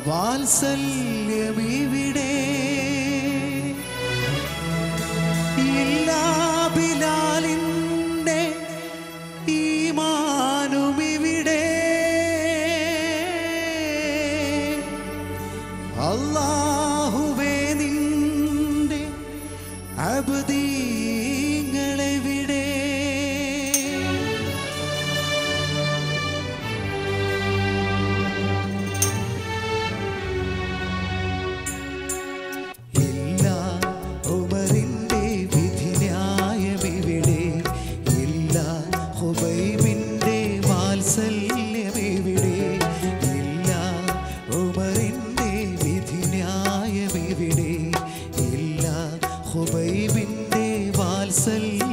വാത്സല്യമിവിടെ ഇല്ലാ ബിലാലിൻ്റെ ഈമാനുമിവിടെ അല്ലാഹുവേ നിന്റെ അബദീങ്ങളെവിടെ ഇല്ല ഉമറിന്റെ വിധി ന്യായമെവിടെ ഇല്ല ഹുബൈബിന്റെ വാത്സല്യമെവിടെ ഇല്ല ഉമറിന്റെ വിധി ന്യായമെവിടെ ഇല്ല ഹുബൈബിന്റെ വാത്സല്യം